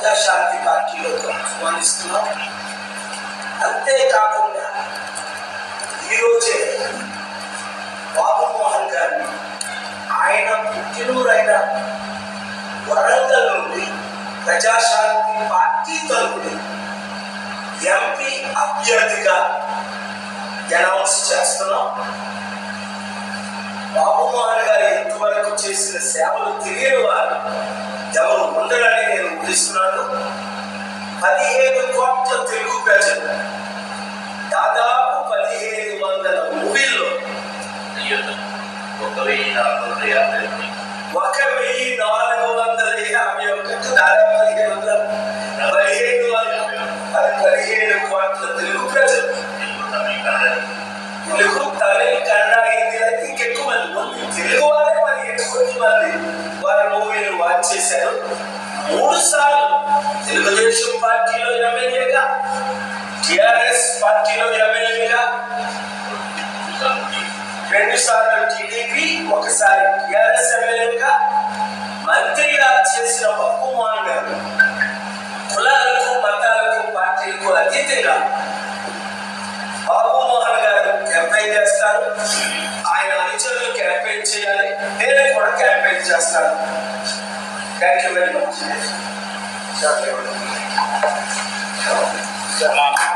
ప్రజాశాంతి పార్టీలో ఆహ్వానిస్తున్నాం అంతేకాకుండా ఈరోజే బాబు మోహన్ గారిని ఆయన పుట్టినూరైన వరంగల్ నుండి ప్రజాశాంతి పార్టీ తరపున ఎంపీ అభ్యర్థిగా అనౌన్స్ చేస్తున్నాం బాబు మోహన్ గారు ఇంతవరకు చేసిన సేవలు తెలియని వారు ఎవరు ఉండరని నేను ఊహిస్తున్నాను పదిహేను కోట్ల తెలుగు ప్రజలు దాదాపు పదిహేను వందల మూవీల్లో ఒక వెయ్యి నాలుగు వందల యాభై ఒకటి. ఒక వెయ్యి నాలుగు వందల యాభై ఒకటి దాదాపు పదిహేను వందల పదిహేను వందల అది పదిహేను కోట్ల తెలుగు ప్రజలు తెలుగు తమిళ కన్నడ తెలుగు తమిళ కన్నడ హిందీ అయితే ఇంకెక్కువ మంది ఓన్లీ తెలుగు వాళ్ళే మరి ఎక్కువ మంది వారి మూవీలు వాచ్ చేశారు మూడు సార్లు తెలుగుదేశం పార్టీలో ఎమ్మెల్యేగా టిఆర్ఎస్ పార్టీలో ఎమ్మెల్యేగా రెండు సార్లు టీడీపీ ఒకసారి టిఆర్ఎస్ ఎమ్మెల్యేగా మంత్రిగా చేసిన పప్పు మోహన్ గారు కులాలకు మతాలకు పార్టీలకు అతీతంగా బాబు మోహన్ గారు క్యాంపెయిన్ చేస్తారు ఆయన అనుచరులు క్యాంపెయిన్ చేయాలి నేను కూడా క్యాంపెయిన్ చేస్తాను థ్యాంక్ యూ వెరీ మచ్ మా